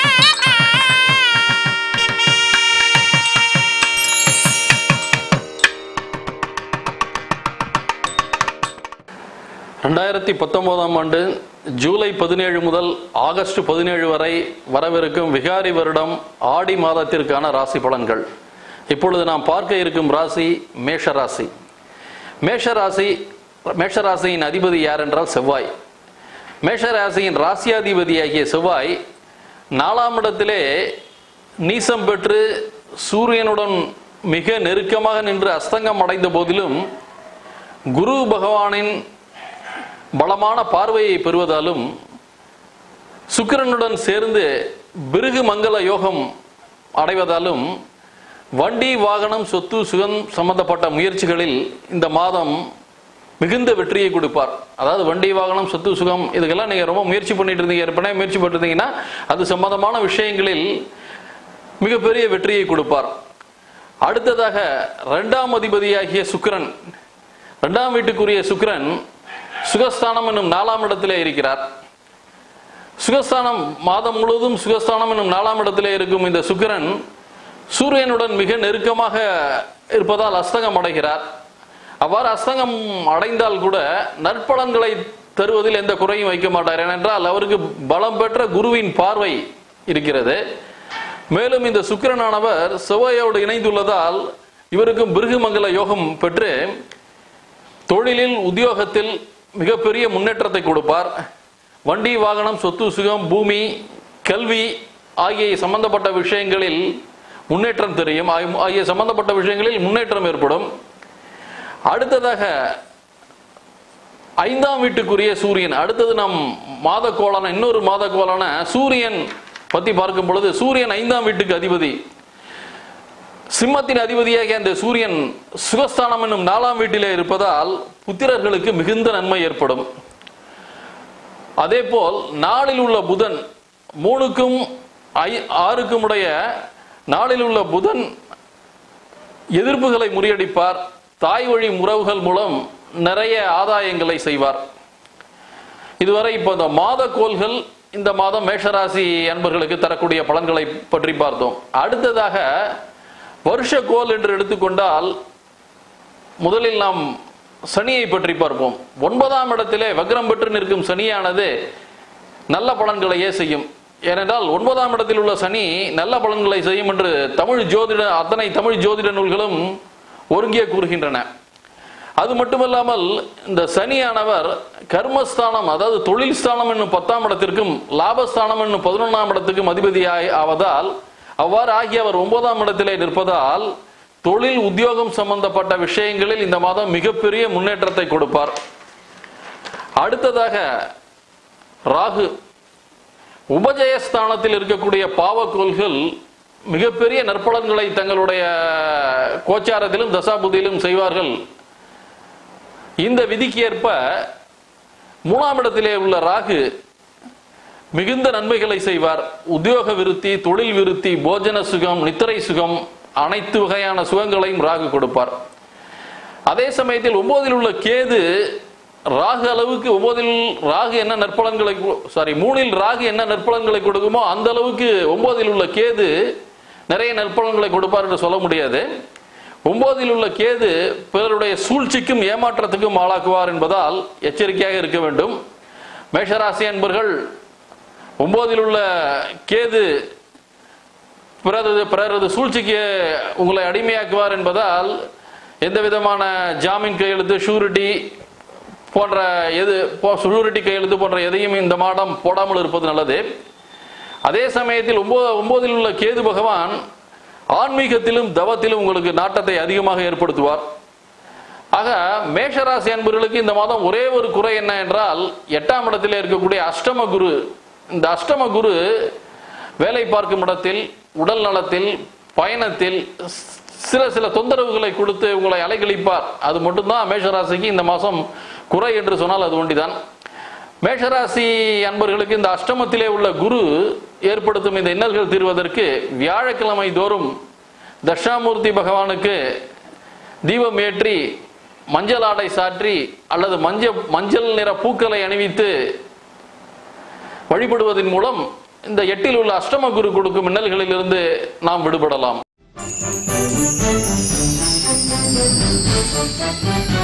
ரெண்டாயிரத்தி பத்தொன்பதாம் ஆண்டு ஜூலை பதினேழு முதல் ஆகஸ்ட் பதினேழு வரை வரவிருக்கும் விகாரி வருடம் ஆடி மாதத்திற்கான ராசி பலன்கள் இப்பொழுது நாம் பார்க்க இருக்கும் ராசி மேஷ ராசி மேஷ ராசி மேஷ ராசியின் அதிபதி யார் என்றால் செவ்வாய் மேஷ ராசியின் ராசியாதிபதியாகிய செவ்வாய் நாலாம் இடத்திலே நீசம் பெற்று சூரியனுடன் மிக நெருக்கமாக நின்று அஸ்தங்கம் அடைந்த போதிலும் குரு பகவானின் பலமான பார்வையை பெறுவதாலும் சுக்கிரனுடன் சேர்ந்து பிருகு மங்கள யோகம் அடைவதாலும் வண்டி வாகனம் சொத்து சுகம் சம்பந்தப்பட்ட முயற்சிகளில் இந்த மாதம் மிகுந்த வெற்றியை கொடுப்பார் அதாவது வண்டி வாகனம் சொத்து சுகம் இதுக்கெல்லாம் நீங்கள் ரொம்ப முயற்சி பண்ணிட்டு இருந்தீங்க ஏற்கனவே முயற்சி பண்ணிருந்தீங்கன்னா அது சம்பந்தமான விஷயங்களில் மிகப்பெரிய வெற்றியை கொடுப்பார் அடுத்ததாக இரண்டாம் அதிபதியாகிய சுக்கிரன் இரண்டாம் வீட்டுக்குரிய சுக்கிரன் சுகஸ்தானம் என்னும் நாலாம் இடத்திலே இருக்கிறார் சுகஸ்தானம் மாதம் முழுவதும் சுகஸ்தானம் என்னும் நாலாம் இடத்திலே இருக்கும் இந்த சுக்கிரன் சூரியனுடன் மிக நெருக்கமாக இருப்பதால் அஸ்தங்கம் அடைகிறார் அவ்வாறு அஸ்தங்கம் அடைந்தால் கூட நற்பலன்களை தருவதில் எந்த குறையும் வைக்க மாட்டார் ஏனென்றால் அவருக்கு பலம் பெற்ற குருவின் பார்வை இருக்கிறது மேலும் இந்த சுக்கிரனானவர் செவ்வாயோடு இணைந்துள்ளதால் இவருக்கும் பிருகுமங்கல யோகம் பெற்று தொழிலில் உத்தியோகத்தில் மிகப்பெரிய முன்னேற்றத்தை கொடுப்பார் வண்டி வாகனம் சொத்து சுகம் பூமி கல்வி ஆகிய சம்பந்தப்பட்ட விஷயங்களில் முன்னேற்றம் தெரியும் ஆகிய- ஆகிய சம்பந்தப்பட்ட விஷயங்களில் முன்னேற்றம் ஏற்படும் அடுத்ததாக ஐந்தாம் வீட்டுக்குரிய சூரியன் அடுத்தது நம் மாத கோளான இன்னொரு மாத கோளான சூரியன் பத்தி பார்க்கும் பொழுது சூரியன் ஐந்தாம் வீட்டுக்கு அதிபதி சிம்மத்தின் அதிபதியாகிய அந்த சூரியன் சுகஸ்தானம் என்னும் நாலாம் வீட்டிலே இருப்பதால் புத்திரர்களுக்கு மிகுந்த நன்மை ஏற்படும் அதேபோல் நாளில் உள்ள புதன் மூணுக்கும் ஐ ஆறுக்கும் உடைய நாளில் உள்ள புதன் எதிர்ப்புகளை முறியடிப்பார் தாய் வழி உறவுகள் மூலம் நிறைய ஆதாயங்களை செய்வார் இதுவரை இப்போ இந்த மாத கோள்கள் இந்த மாதம் மேஷராசி அன்பர்களுக்கு தரக்கூடிய பலன்களை பற்றி பார்த்தோம் அடுத்ததாக வருஷ கோல் என்று எடுத்துக்கொண்டால் முதலில் நாம் சனியை பற்றி பார்ப்போம் ஒன்பதாம் இடத்திலே வக்ரம் பெற்று நிற்கும் சனியானது நல்ல பலன்களையே செய்யும் ஏனென்றால் ஒன்பதாம் இடத்தில் உள்ள சனி நல்ல பலன்களை செய்யும் என்று தமிழ் ஜோதிட அத்தனை தமிழ் ஜோதிட நூல்களும் ஒருங்கே கூறுகின்றன அது மட்டுமல்லாமல் இந்த சனியானவர் கர்மஸ்தானம் அதாவது தொழில் ஸ்தானம் என்னும் பத்தாம் இடத்திற்கும் லாபஸ்தானம் என்னும் பதினொன்றாம் இடத்துக்கும் அதிபதியாய் ஆவதால் அவ்வாறு ஆகிய அவர் ஒன்பதாம் இடத்திலே நிற்பதால் தொழில் உத்தியோகம் சம்பந்தப்பட்ட விஷயங்களில் இந்த மாதம் மிகப்பெரிய முன்னேற்றத்தை கொடுப்பார் அடுத்ததாக ராகு உபஜயஸ்தானத்தில் இருக்கக்கூடிய பாவக்கோள்கள் மிகப்பெரிய நற்பலன்களை தங்களுடைய கோச்சாரத்திலும் தசாபுதியிலும் செய்வார்கள் இந்த விதிக்கு ஏற்ப மூணாம் இடத்திலே உள்ள ராகு மிகுந்த நன்மைகளை செய்வார் உத்தியோக விருத்தி தொழில் விருத்தி போஜன சுகம் நித்திரை சுகம் அனைத்து வகையான சுகங்களையும் ராகு கொடுப்பார் அதே சமயத்தில் ஒன்பதில் உள்ள கேது ராகு அளவுக்கு ஒன்பதில் ராகு என்ன நற்பலன்களை சாரி மூணில் ராகு என்ன நற்பலன்களை கொடுக்குமோ அந்த அளவுக்கு ஒன்பதில் உள்ள கேது நிறைய நற்பலன்களை கொடுப்பார் என்று சொல்ல முடியாது ஒன்பதில் உள்ள கேது பிறருடைய சூழ்ச்சிக்கும் ஏமாற்றத்துக்கும் ஆளாக்குவார் என்பதால் எச்சரிக்கையாக இருக்க வேண்டும் மேஷராசி அன்பர்கள் ஒன்பதில் உள்ள கேது பிறரது பிறரது சூழ்ச்சிக்கு உங்களை அடிமையாக்குவார் என்பதால் எந்த விதமான ஜாமீன் கையெழுத்து ஷூரிட்டி போன்ற எது ஷூரிட்டி கையெழுத்து போன்ற எதையும் இந்த மாதம் போடாமல் இருப்பது நல்லது அதே சமயத்தில் ஒன்பது ஒன்பதில் உள்ள கேது பகவான் ஆன்மீகத்திலும் தவத்திலும் உங்களுக்கு நாட்டத்தை அதிகமாக ஏற்படுத்துவார் ஆக மேஷராசி அன்பர்களுக்கு இந்த மாதம் ஒரே ஒரு குறை என்ன என்றால் எட்டாம் இடத்திலே இருக்கக்கூடிய அஷ்டம குரு இந்த அஷ்டம குரு வேலை பார்க்கும் இடத்தில் உடல் நலத்தில் பயணத்தில் சில சில தொந்தரவுகளை கொடுத்து உங்களை அலைக்கழிப்பார் அது மட்டும்தான் மேஷராசிக்கு இந்த மாதம் குறை என்று சொன்னால் அது ஒண்டிதான் மேஷராசி அன்பர்களுக்கு இந்த அஷ்டமத்திலே உள்ள குரு ஏற்படுத்தும் இந்த இன்னல்கள் தீர்வதற்கு வியாழக்கிழமை தோறும் தட்சாமூர்த்தி பகவானுக்கு தீபம் ஏற்றி மஞ்சள் ஆடை சாற்றி அல்லது மஞ்சள் மஞ்சள் நிற பூக்களை அணிவித்து வழிபடுவதன் மூலம் இந்த எட்டில் உள்ள அஷ்டம குரு கொடுக்கும் மின்னல்களிலிருந்து நாம் விடுபடலாம்